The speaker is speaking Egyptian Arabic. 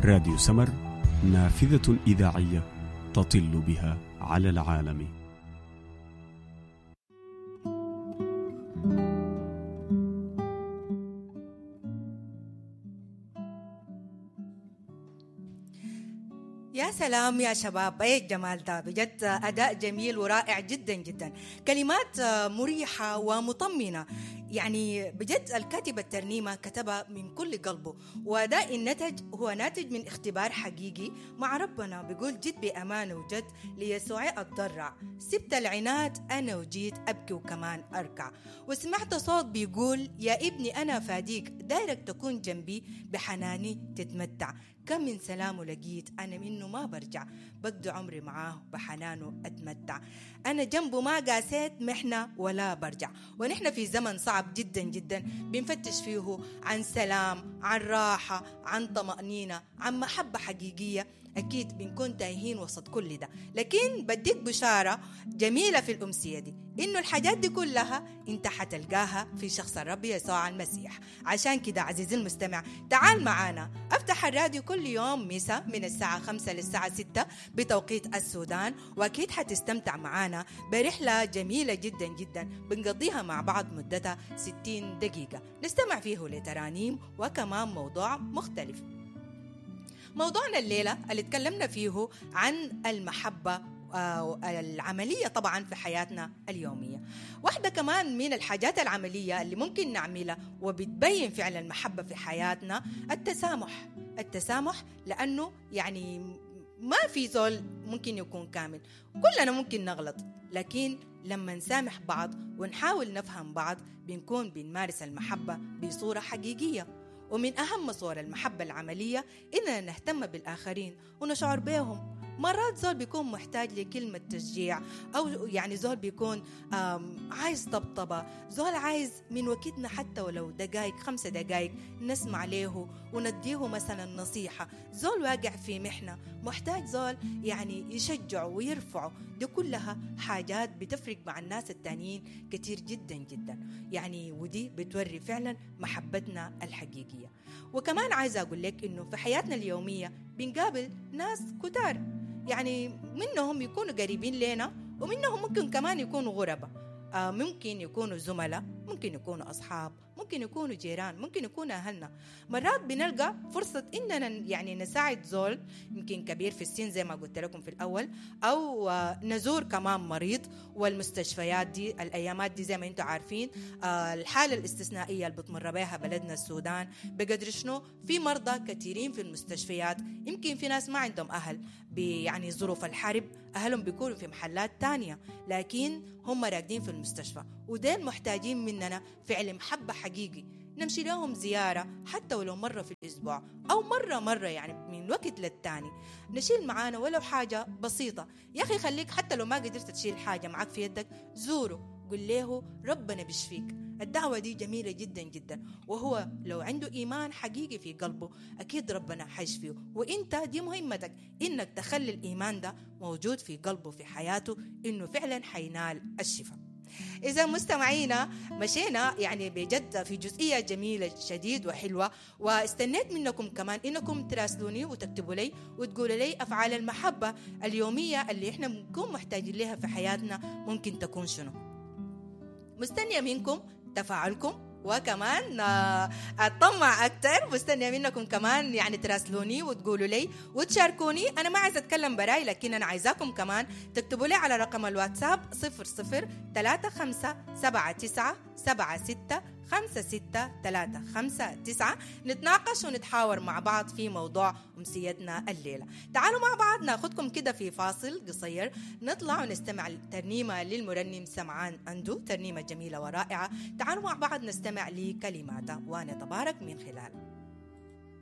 راديو سمر نافذة إذاعية تطل بها على العالم يا سلام يا شباب ايه الجمال ده بجد اداء جميل ورائع جدا جدا كلمات مريحه ومطمنه يعني بجد الكاتب الترنيمه كتبها من كل قلبه واداء النتج هو ناتج من اختبار حقيقي مع ربنا بيقول جد بامانه وجد ليسوع اتضرع سبت العناد انا وجيت ابكي وكمان اركع وسمعت صوت بيقول يا ابني انا فاديك دايرك تكون جنبي بحناني تتمتع كم من سلام لقيت أنا منه ما برجع بقضي عمري معاه بحنانه أتمتع أنا جنبه ما قاسيت محنة ولا برجع ونحن في زمن صعب جدا جدا بنفتش فيه عن سلام عن راحة عن طمأنينة عن محبة حقيقية أكيد بنكون تايهين وسط كل ده لكن بديك بشارة جميلة في الأمسية دي إنه الحاجات دي كلها أنت حتلقاها في شخص الرب يسوع المسيح عشان كده عزيزي المستمع تعال معانا أفتح الراديو كل يوم مساء من الساعة 5 للساعة 6 بتوقيت السودان وأكيد حتستمتع معانا برحلة جميلة جدا جدا بنقضيها مع بعض مدتها 60 دقيقة نستمع فيه لترانيم وكمان موضوع مختلف موضوعنا الليلة اللي تكلمنا فيه عن المحبة العملية طبعا في حياتنا اليومية واحدة كمان من الحاجات العملية اللي ممكن نعملها وبتبين فعلا المحبة في حياتنا التسامح التسامح لأنه يعني ما في زول ممكن يكون كامل كلنا ممكن نغلط لكن لما نسامح بعض ونحاول نفهم بعض بنكون بنمارس المحبة بصورة حقيقية ومن أهم صور المحبة العملية إننا نهتم بالآخرين ونشعر بهم مرات زول بيكون محتاج لكلمة تشجيع أو يعني زول بيكون عايز طبطبة زول عايز من وقتنا حتى ولو دقايق خمسة دقايق نسمع له ونديه مثلا نصيحة زول واقع في محنة محتاج زول يعني يشجعه ويرفعه دي كلها حاجات بتفرق مع الناس التانيين كتير جدا جدا يعني ودي بتوري فعلا محبتنا الحقيقية وكمان عايزة أقول لك إنه في حياتنا اليومية بنقابل ناس كتار يعني منهم يكونوا قريبين لنا ومنهم ممكن كمان يكونوا غرباء آه ممكن يكونوا زملاء ممكن يكونوا أصحاب ممكن يكونوا جيران ممكن يكونوا أهلنا مرات بنلقى فرصة إننا يعني نساعد زول يمكن كبير في السن زي ما قلت لكم في الأول أو آه نزور كمان مريض والمستشفيات دي الأيامات دي زي ما أنتم عارفين آه الحالة الاستثنائية اللي بتمر بها بلدنا السودان بقدر شنو في مرضى كثيرين في المستشفيات يمكن في ناس ما عندهم أهل يعني ظروف الحرب أهلهم بيكونوا في محلات تانية لكن هم راقدين في المستشفى ودين محتاجين مننا فعل محبة حقيقي نمشي لهم زيارة حتى ولو مرة في الأسبوع أو مرة مرة يعني من وقت للتاني نشيل معانا ولو حاجة بسيطة يا أخي خليك حتى لو ما قدرت تشيل حاجة معك في يدك زوره قل له ربنا بيشفيك الدعوة دي جميلة جدا جدا وهو لو عنده إيمان حقيقي في قلبه أكيد ربنا حيشفيه وإنت دي مهمتك إنك تخلي الإيمان ده موجود في قلبه في حياته إنه فعلا حينال الشفاء إذا مستمعينا مشينا يعني بجد في جزئية جميلة شديد وحلوة واستنيت منكم كمان إنكم تراسلوني وتكتبوا لي وتقولوا لي أفعال المحبة اليومية اللي إحنا بنكون محتاجين لها في حياتنا ممكن تكون شنو مستنية منكم تفاعلكم وكمان اطمع اكثر مستنيه منكم كمان يعني تراسلوني وتقولوا لي وتشاركوني انا ما عايزه اتكلم براي لكن انا عايزاكم كمان تكتبوا لي على رقم الواتساب 00 35 79 76 خمسة ستة ثلاثة خمسة تسعة نتناقش ونتحاور مع بعض في موضوع أمسيتنا الليلة تعالوا مع بعض ناخدكم كده في فاصل قصير نطلع ونستمع ترنيمة للمرنم سمعان أندو ترنيمة جميلة ورائعة تعالوا مع بعض نستمع لكلماته وأنا تبارك من خلال